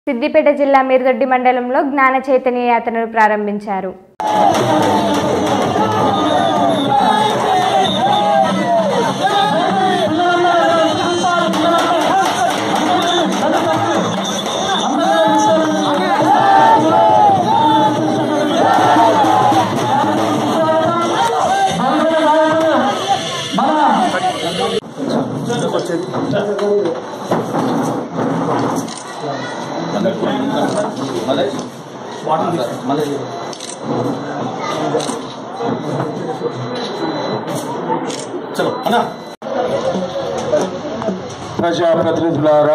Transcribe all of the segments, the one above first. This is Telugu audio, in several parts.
సిద్దిపేట జిల్లా మీరుదొడ్డి మండలంలో జ్ఞాన చైతన్య యాత్రను ప్రారంభించారు చలో అన్నా ప్రజాప్రతినిధులారా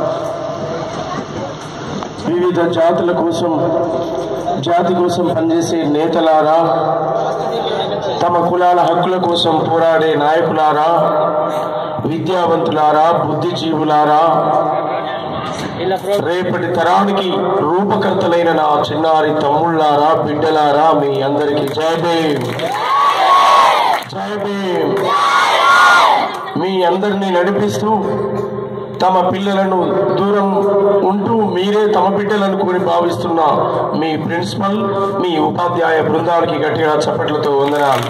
వివిధ జాతుల కోసం జాతి కోసం పనిచేసే నేతలారా తమ కులాల హక్కుల కోసం పోరాడే నాయకులారా విద్యావంతులారా బుద్ధిజీవులారా రేపటి తరానికి రూపకర్తలైన నా చిన్నారి తమ్ముళ్ళారా బిడ్డలారా మీ అందరికీ జై భీమ్ జై భీమ్ మీ అందరినీ నడిపిస్తూ తమ పిల్లలను దూరం ఉంటూ మీరే తమ బిడ్డలను కొని భావిస్తున్న మీ ప్రిన్సిపల్ మీ ఉపాధ్యాయ బృందానికి గట్టిగా చప్పట్లతో వందనాలు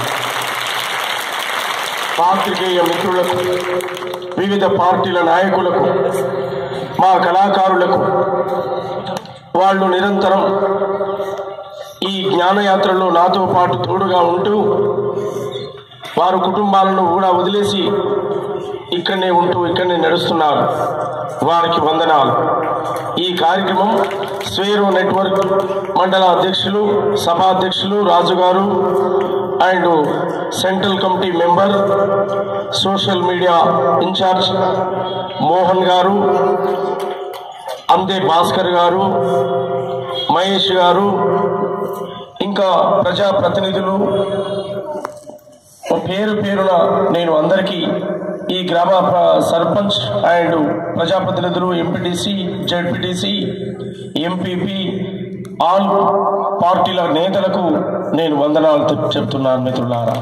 పాత్రికేయ మిత్రులకు వివిధ పార్టీల నాయకులకు మా కళాకారులకు వాళ్ళు నిరంతరం ఈ జ్ఞానయాత్రలో నాతో పాటు తోడుగా ఉంటూ వారు కుటుంబాలను కూడా వదిలేసి ఇక్కడనే ఉంటూ ఇక్కడనే నడుస్తున్నారు వారికి వందనాలు ఈ కార్యక్రమం స్వేరో నెట్వర్క్ మండల అధ్యక్షులు సభాధ్యక్షులు Raju garu and central committee member social media incharge Mohan garu Ande Bhaskar గారు మహేష్ గారు ఇంకా ప్రజాప్రతినిధులు పేరు పేరున నేను అందరికీ ఈ గ్రామ ప్ర- సర్పంచ్ అండ్ ప్రజాప్రతినిధులు ఎంపీటీసీ జెడ్పీటీసీ ఎంపీపీ ఆల్ పార్టీల నేతలకు నేను వందనాలు చెప్- చెప్తున్నాను మిత్రులారా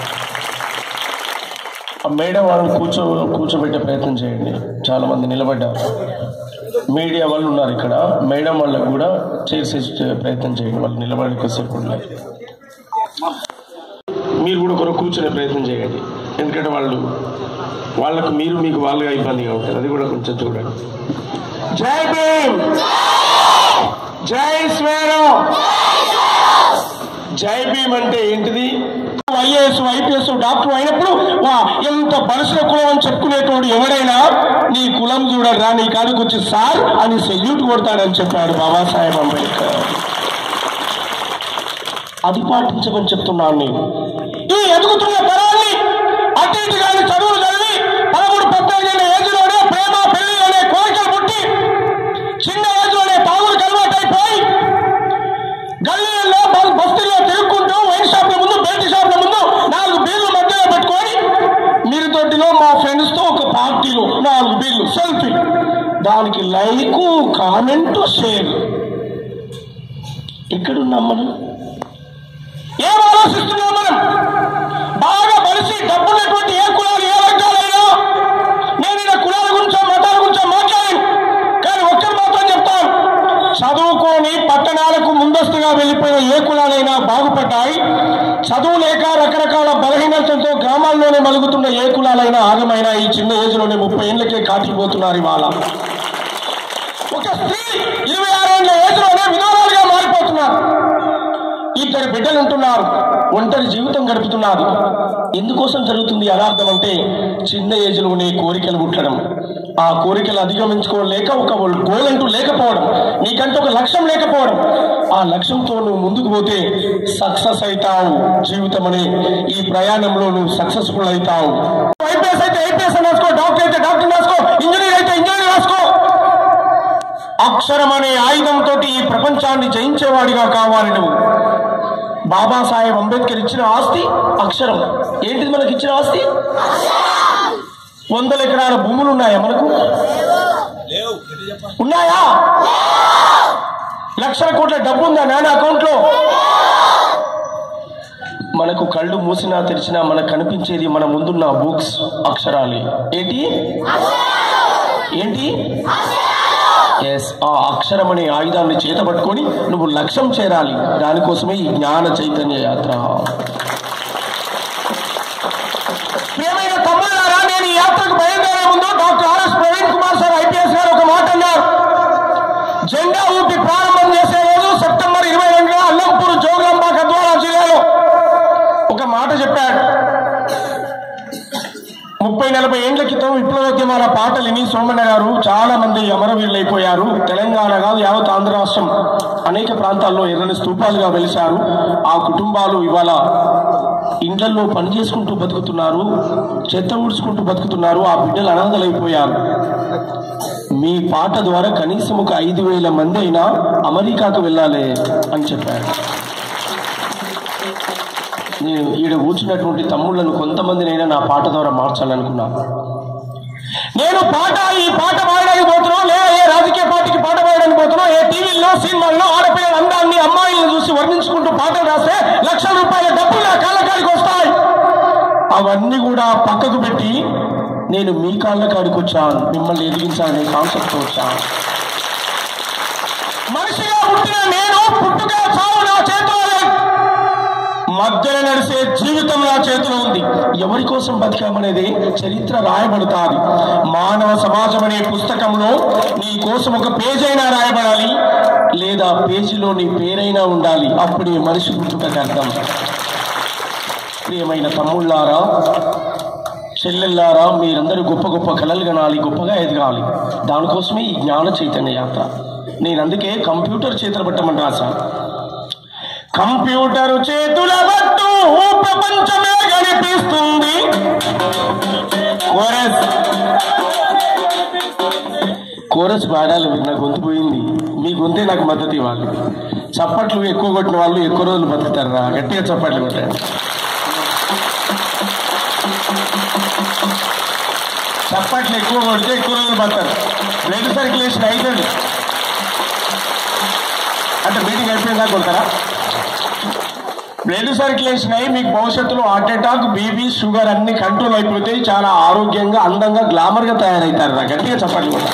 ఆ మేడం వాళ్ళని కూర్చో కూర్చోబెట్టే ప్రయత్నం చేయండి చాలా మంది నిలబడ్డారు మీడియా వాళ్ళు ఉన్నారు ఇక్కడ మేడం వాళ్ళకు కూడా చేసే ప్రయత్నం చేయండి వాళ్ళు నిలబడి కొద్దిసేపు ఉన్నారు మీరు కూడా కొరకు కూర్చునే ప్రయత్నం చేయండి ఎందుకంటే వాళ్ళు వాళ్ళకు మీరు మీకు వాళ్ళుగా ఇబ్బందిగా ఉంటుంది అది కూడా కొంచెం చూడండి జై భీమ్ జై స్వేరం జై భీమ్ అంటే ఏంటిది ఐఏఎస్ ఐపీఎస్ డాక్టర్ అయినప్పుడు వా ఎంత బలసిన కులం అని చెప్పుకునేటోడు ఎవడైనా నీ కులం చూడరా నీ కాడికి వచ్చి సార్ అని సెల్యూట్ కొడతాడని చెప్పాడు బాబాసాహెబ్ అంబేద్కర్ అది పాటించమని చెప్తున్నాను నేను ఈ ఎదుగుతున్న తరాన్ని అటు ఇటు కాని చదువులు చదివి పదమూడు పద్నాలుగు ఏళ్ళ ఏజ్లోనే ప్రేమ పెళ్లి అనే కోరికలు పుట్టి చిన్న ఏజ్లోనే తాగులు అలవాటైపోయి గల్లీల్లో బస్ బస్తీల్లో తిరుక్కుంటూ వైన్ షాప్ల ముందు బెల్ట్ షాప్ల ముందు నాలుగు బీర్లు మధ్యలో పెట్టుకొని మీరు తోటిలో మా ఫ్రెండ్స్ తో ఒక పార్టీలు నాలుగు బీర్లు సెల్ఫీ దానికి లైకు కామెంట్ షేర్ ఎక్కడున్నాం మనం ఏం ఆలోచిస్తున్నాం మనం బాగా బలిసి డబ్బున్నటువంటి ఏ కులాలు ఏ వర్గాలైనా నేను ఇలా కులాల గురించో మతాల గురించో మాట్లాడాను కానీ ఒక్కరు మాత్రం చెప్తాను చదువుకొని పట్టణాలకు ముందస్తుగా వెళ్ళిపోయిన ఏ కులాలైనా బాగుపడ్డాయి చదువు లేక రకరకాల బలహీనతలతో గ్రామాల్లోనే మలుగుతున్న ఏ కులాలైనా ఆగమైనా ఈ చిన్న ఏజ్లోనే ముప్పై ఏళ్ళకే కాటిపోతున్నారు ఇవాళ ఒక స్త్రీ ఇరవై ఆరేళ్ల ఏజ్లోనే విధవరాలుగా మారిపోతున్నారు ఇద్దరు బిడ్డలు ఉంటున్నారు ఒంటరి జీవితం గడుపుతున్నారు ఎందుకోసం జరుగుతుంది యథార్థం అంటే చిన్న ఏజ్లోనే కోరికలు పుట్టడం ఆ కోరికలు అధిగమించుకోలేక ఒక గోల్ అంటూ లేకపోవడం నీకంటూ ఒక లక్ష్యం లేకపోవడం ఆ లక్ష్యంతో నువ్వు ముందుకు పోతే సక్సెస్ అవుతావు జీవితం అనే ఈ ప్రయాణంలో నువ్వు సక్సెస్ఫుల్ అవుతావు ఐపీఎస్ అయితే ఐపీఎస్ రాసుకో డాక్టర్ అయితే డాక్టర్ రాసుకో ఇంజనీర్ అయితే ఇంజనీర్ రాసుకో అక్షరం అనే ఆయుధంతో ఈ ప్రపంచాన్ని జయించేవాడిగా కావాలి నువ్వు బాబాసాహెబ్ అంబేద్కర్ ఇచ్చిన ఆస్తి అక్షరం ఏంటిది మనకి ఇచ్చిన ఆస్తి వందల ఎకరాల భూములు ఉన్నాయా మనకు ఉన్నాయా లక్షల కోట్ల డబ్బు ఉందా నాన్న అకౌంట్ లో మనకు కళ్ళు మూసినా తెరిచినా మనకు కనిపించేది మన ముందున్న బుక్స్ అక్షరాలే ఏంటి ఏంటి ఎస్ ఆ అక్షరం అనే ఆయుధాన్ని చేతబట్టుకొని నువ్వు లక్ష్యం చేరాలి దానికోసమే ఈ జ్ఞాన చైతన్య యాత్ర ప్రియమైన తమ్ముళ్ళారా నేను ఈ యాత్రకు బయలుదేరే ముందు doctor RS Praveen Kumar sir IPS garu ఒక మాట అన్నారు జెండా ఊపి ప్రారంభం చేసే రోజు సెప్టెంబర్ ఇరవై రెండున అల్లంపూర్ జోగులాంబ గద్వాల జిల్లాలో ఒక మాట చెప్పాడు ముప్పై నలభై ఏండ్ల క్రితం విప్లవోద్యమాల పాటలు విని సోమన్న గారు చాలా మంది అమరవీరులైపోయారు తెలంగాణ కాదు యావత్ ఆంధ్ర రాష్ట్రం అనేక ప్రాంతాల్లో ఎర్రని స్తూపాలుగా వెలిశారు ఆ కుటుంబాలు ఇవాళ ఇండ్లల్లో పని చేసుకుంటూ బతుకుతున్నారు చెత్త ఊడ్చుకుంటూ బతుకుతున్నారు ఆ బిడ్డలు అనాథలైపోయారు మీ పాట ద్వారా కనీసం ఒక ఐదు వేల మంది అయినా అమెరికాకు వెళ్ళాలి అని చెప్పారు నేను ఈడ కూర్చున్నటువంటి తమ్ముళ్లను కొంతమందినైనా నా పాట ద్వారా మార్చాలనుకున్నా నేను పాట ఈ పాట పాడడానికి పోతున్నా లేదా ఏ రాజకీయ పార్టీకి పాట పాడడానికి పోతున్నా ఏ టీవీల్లో సినిమాల్లో ఆడపిల్లల అందాన్ని అమ్మాయిలను చూసి వర్ణించుకుంటూ పాటలు రాస్తే లక్షల రూపాయల డబ్బులు నా కాళ్ళ కాడికి వస్తాయి అవన్నీ కూడా పక్కకు పెట్టి నేను మీ కాళ్ళ కాడికి వచ్చాను మిమ్మల్ని ఎదిగించాలనే కాన్సెప్ట్ వచ్చాను మనిషిగా పుట్టిన నేను పుట్టుక చావు నా చేతిలో లేదు మధ్యన నడిసే జీవితం నా చేతిలో ఉంది ఎవరి కోసం బతికామనేది చరిత్ర రాయబడుతాది మానవ సమాజం అనే పుస్తకంలో నీ కోసం ఒక పేజ్ అయినా రాయబడాలి లేదా పేజీలో నీ పేరైనా ఉండాలి అప్పుడే మనిషి పుట్టుకకి అర్థం ప్రియమైన తమ్ముళ్ళారా చెల్లెల్లారా మీరందరూ గొప్ప గొప్ప కళలు కనాలి గొప్పగా ఎదగాలి దానికోసమే ఈ జ్ఞాన చైతన్య యాత్ర నేను అందుకే కంప్యూటర్ చేతులు పట్టమని రాశాను కంప్యూటర్ చేతుల పట్టు ప్రపంచమే కనిపిస్తుంది కోరస్ కోరస్ పాడాలి నా గొంతు పోయింది మీ గొంతే నాకు మద్దతు ఇవ్వాలి చప్పట్లు ఎక్కువ కొట్టిన వాళ్ళు ఎక్కువ రోజులు బతుకుతారా గట్టిగా చప్పట్లు కొట్టండి చప్పట్లు ఎక్కువ కొడితే ఎక్కువ రోజులు బతారు బ్లడ్ సర్క్యులేషన్ అవుతుంది అంటే మీటింగ్ అయిపోయిందా కొడతారా బ్లడ్ సర్క్యులేషన్ అయ్యి మీకు భవిష్యత్తులో హార్ట్ అటాక్ బీపీ షుగర్ అన్ని కంట్రోల్ అయిపోతాయి చాలా ఆరోగ్యంగా అందంగా గ్లామర్ గా తయారవుతారు రా గట్టిగా చెప్పండి కూడా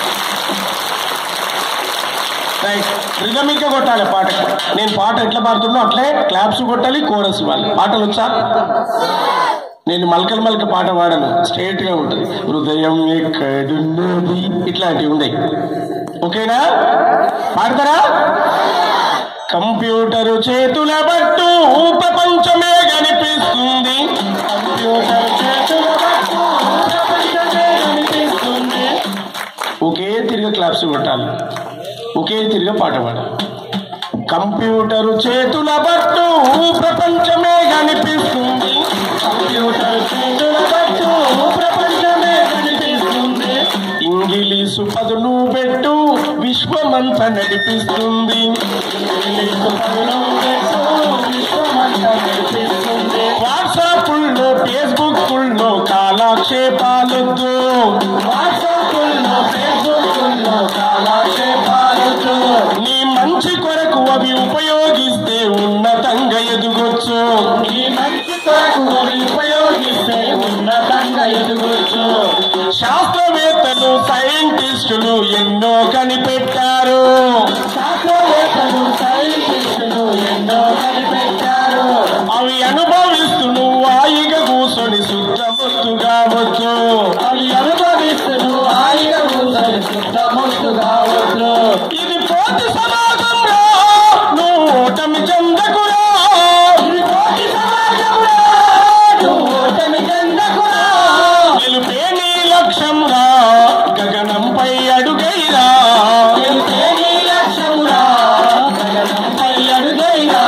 రైట్ రిజమిక్ కొట్టాలి పాట నేను పాట ఎట్లా పాడుతున్నా అట్లే క్లాప్స్ కొట్టాలి కోరస్ ఇవ్వాలి పాటలు వచ్చా నేను మల్కల్ మల్క పాట పాడను స్ట్రైట్ గా ఉంటుంది హృదయం ఎక్కడున్నది ఇట్లాంటివి ఉన్నాయి ఓకేనా పాడతారా కంప్యూటర్ చేతుల బట్టు ప్రపంచమే కనిపిస్తుంది కంప్యూటర్ చేతుల బట్టు ప్రపంచమే కనిపిస్తుంది ఒకే తిరిగి క్లాప్స్ కొట్టాలి ఒకే తిరిగి పాట పాడాలి కంప్యూటర్ చేతుల బట్టు ప్రపంచమే కనిపిస్తుంది కంప్యూటర్ చేతుల బట్టు ప్రపంచమే కనిపిస్తుంది ఇంగిలీసు పదులు పెట్టు విశ్వమంతా నడిపిస్తుంది ఇంగిలీసు పదులు పెట్టు విశ్వమంతా నడిపిస్తుంది వాట్సాప్లో ఫేస్బుక్లో కాలక్షేపాలొద్దు వాట్సాప్లో ఫేస్బుక్లో కాలక్షేపాలొద్దు నీ మంచి కొరకు అవి ఉపయోగిస్తే ఉన్నతంగా ఎదుగొచ్చు నీ మంచి కొరకు అవి ఉపయోగిస్తే ఉన్నతంగా ఎదుగొచ్చు శాస్త్రవేత్తలు సైంటిస్టులు ఎన్నో కనిపెట్టారు శాస్త్రవేత్తలు సైంటిస్టులు ఎన్నో కనిపెట్టారు అవి అనుభవిస్తూ నువ్వు హాయిగా కూర్చొని శుద్ధముత్తు కావచ్చు అవి అనుభవిస్తూ నువ్వు హాయిగా కూర్చొని శుద్ధముత్తు కావచ్చు ఇది పోటీ సమాజంలో నువ్వు ఓటమి చెందకురా ఇది పోటీ సమాజంలో నువ్వు ఓటమి చెందకురా గెలుపే నీ లక్ష్యం రా గగనంపై అడుగైరా గెలుపే నీ లక్ష్యం రా గగనంపై అడుగైరా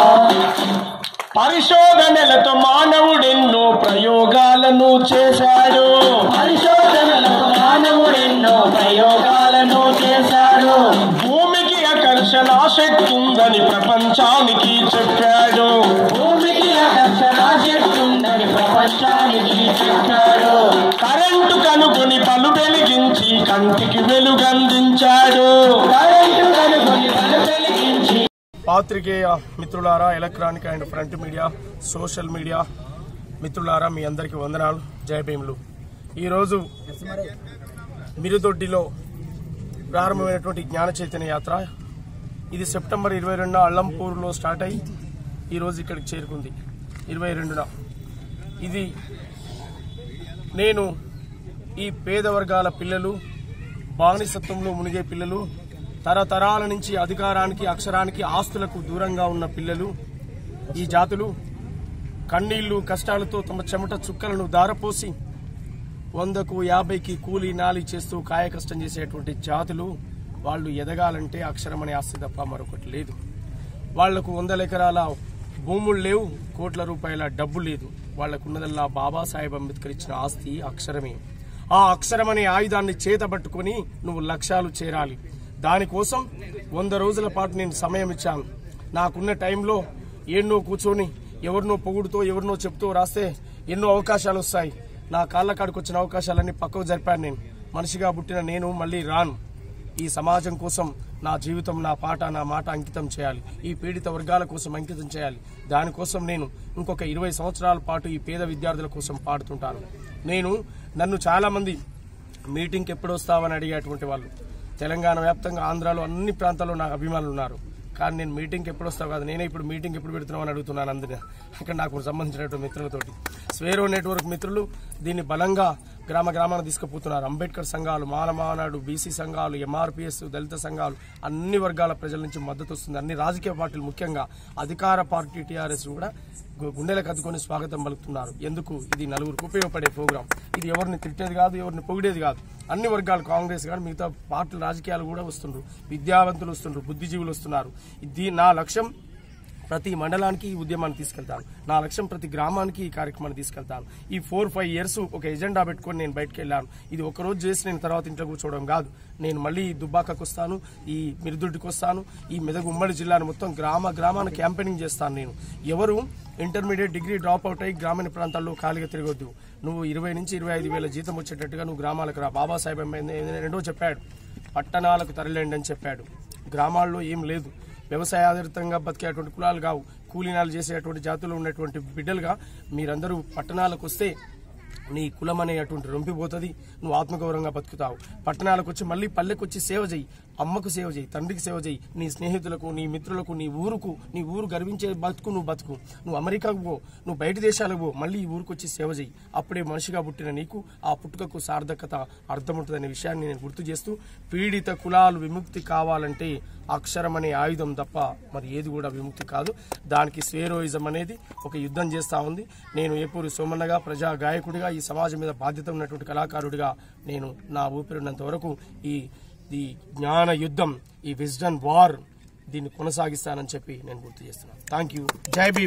పరిశోధనలతో మానవుడెన్నో ప్రయోగాలను చేశాడు పరిశోధనలతో మానవుడెన్నో ప్రయోగాలను చేశాడు భూమికి ఆకర్షణ శక్తి ఉందని ప్రపంచానికి చెప్పాడు భూమికి ఆకర్షణ శక్తి ఉందని ప్రపంచానికి చెప్పాడు కరెంటు కనుగొని పలు వెలిగించి కంటికి వెలుగందించాడు కరెంటు కనుగొని పలు వెలిగించి పాత్రికేయ మిత్రులారా electronic and print media social media మిత్రులారా మీ అందరికీ వందనాలు జయ భీములు ఈరోజు మిరుదొడ్డిలో ప్రారంభమైనటువంటి జ్ఞాన చైతన్య యాత్ర ఇది సెప్టెంబర్ ఇరవై రెండున అల్లంపూర్లో స్టార్ట్ అయ్యి ఈరోజు ఇక్కడికి చేరుకుంది ఇరవై రెండున ఇది నేను ఈ పేద వర్గాల పిల్లలు బానిసత్వంలో మునిగే పిల్లలు తరతరాల నుంచి అధికారానికి అక్షరానికి ఆస్తులకు దూరంగా ఉన్న పిల్లలు ఈ జాతులు కన్నీళ్లు కష్టాలతో తమ చెమట చుక్కలను దారపోసి వందకు యాభైకి కూలీ నాలి చేస్తూ కాయ కష్టం చేసేటువంటి జాతులు వాళ్ళు ఎదగాలంటే అక్షరం అనే ఆస్తి తప్ప మరొకటి లేదు వాళ్లకు వందల ఎకరాల భూములు లేవు కోట్ల రూపాయల డబ్బు లేదు వాళ్లకున్నదల్లా బాబాసాహెబ్ అంబేద్కర్ ఇచ్చిన ఆస్తి అక్షరమే ఆ అక్షరం అనే ఆయుధాన్ని చేతబట్టుకొని నువ్వు లక్ష్యాలు చేరాలి దానికోసం వంద రోజుల పాటు నేను సమయం ఇచ్చాను నాకున్న టైంలో ఎన్నో కూర్చొని ఎవరినో పొగుడుతో ఎవరినో చెప్తూ రాస్తే ఎన్నో అవకాశాలు వస్తాయి నా కాళ్ళ కాడికి వచ్చిన అవకాశాలన్నీ పక్కకు జరిపాను నేను మనిషిగా పుట్టిన నేను మళ్ళీ రాను ఈ సమాజం కోసం నా జీవితం నా పాట నా మాట అంకితం చేయాలి ఈ పీడిత వర్గాల కోసం అంకితం చేయాలి దానికోసం నేను ఇంకొక ఇరవై సంవత్సరాల పాటు ఈ పేద విద్యార్థుల కోసం పాడుతుంటాను నేను నన్ను చాలా మంది మీటింగ్కి ఎప్పుడు వస్తావని అడిగేటువంటి వాళ్ళు తెలంగాణ వ్యాప్తంగా ఆంధ్రాలో అన్ని ప్రాంతాల్లో నాకు అభిమానులు ఉన్నారు కానీ నేను మీటింగ్కి ఎప్పుడు వస్తావు కాదు నేనే ఇప్పుడు మీటింగ్ ఎప్పుడు పెడుతున్నామని అడుగుతున్నాను అందరినీ అక్కడ నాకు సంబంధించినటువంటి మిత్రులతోటి స్వేరో నెట్వర్క్ మిత్రులు దీన్ని బలంగా గ్రామ గ్రామాన తీసుకుపోతున్నారు అంబేద్కర్ సంఘాలు మానమానాడు బీసీ సంఘాలు ఎంఆర్పిఎస్ దళిత సంఘాలు అన్ని వర్గాల ప్రజల నుంచి మద్దతు వస్తుంది అన్ని రాజకీయ పార్టీలు ముఖ్యంగా అధికార పార్టీ టీఆర్ఎస్ కూడా గు- గుండెలకు అద్దుకొని స్వాగతం పలుకుతున్నారు ఎందుకు ఇది నలుగురికి ఉపయోగపడే ప్రోగ్రాం ఇది ఎవరిని తిట్టేది కాదు ఎవరిని పొగిడేది కాదు అన్ని వర్గాలు కాంగ్రెస్ కానీ మిగతా పార్టీల రాజకీయాలు కూడా వస్తుండ్రు విద్యావంతులు వస్తుండ్రు బుద్ధిజీవులు వస్తున్నారు ఇది నా లక్ష్యం ప్రతి మండలానికి ఈ ఉద్యమాన్ని తీసుకెళ్తాను నా లక్ష్యం ప్రతి గ్రామానికి ఈ కార్యక్రమాన్ని తీసుకెళ్తాను ఈ ఫోర్ ఫైవ్ ఇయర్స్ ఒక ఎజెండా పెట్టుకొని నేను బయటకు వెళ్ళాను ఇది ఒక రోజు చేసి నేను తర్వాత ఇంట్లో కూర్చోవడం కాదు నేను మళ్ళీ ఈ దుబ్బాకకు వస్తాను ఈ మిరుదుడ్డికి వస్తాను ఈ మెదక్ ఉమ్మడి జిల్లాను మొత్తం గ్రామ గ్రామాన క్యాంపెయినింగ్ చేస్తాను నేను ఎవరు ఇంటర్మీడియట్ డిగ్రీ డ్రాప్ అవుట్ అయ్యి గ్రామీణ ప్రాంతాల్లో ఖాళీగా తిరగొద్దు నువ్వు ఇరవై నుంచి ఇరవై ఐదు వేల జీతం వచ్చేటట్టుగా నువ్వు గ్రామాలకు రా బాబాసాహెబ్ అంబేద్కర్ రెండో చెప్పాడు పట్టణాలకు తరలేండి అని చెప్పాడు గ్రామాల్లో ఏం లేదు వ్యవసాయ ఆధారితంగా బతికేటువంటి కులాలు కావు కూలీనాలు చేసేటువంటి జాతులు ఉన్నటువంటి బిడ్డలుగా మీరందరూ పట్టణాలకు వస్తే నీ కులం అనేటువంటి రొంపిపోతుంది నువ్వు ఆత్మగౌరవంగా బతుకుతావు పట్టణాలకు వచ్చి మళ్ళీ పల్లెకు వచ్చి సేవ చేయి అమ్మకు సేవ చేయి తండ్రికి సేవ చేయి నీ స్నేహితులకు నీ మిత్రులకు నీ ఊరుకు నీ ఊరు గర్వించే బతుకు నువ్వు బతుకు నువ్వు అమెరికాకు పో నువ్వు బయట దేశాలకు పో మళ్ళీ ఈ ఊరికి వచ్చి సేవ చేయి అప్పుడే మనిషిగా పుట్టిన నీకు ఆ పుట్టుకకు సార్థకత అర్థముంటుందనే విషయాన్ని నేను గుర్తు చేస్తూ పీడిత కులాలు విముక్తి కావాలంటే అక్షరం అనే ఆయుధం తప్ప మరి ఏది కూడా విముక్తి కాదు దానికి స్వేరోయిజం అనేది ఒక యుద్ధం చేస్తా ఉంది నేను ఏపూరి సోమన్నగా ప్రజా గాయకుడిగా ఈ సమాజం మీద బాధ్యత ఉన్నటువంటి కళాకారుడిగా నేను నా ఊపిరినంత వరకు ఈ ఈ జ్ఞాన యుద్ధం ఈ విజ్డన్ వార్ దీన్ని కొనసాగిస్తానని చెప్పి నేను గుర్తు చేస్తున్నాను థ్యాంక్ యూ జై భీమ్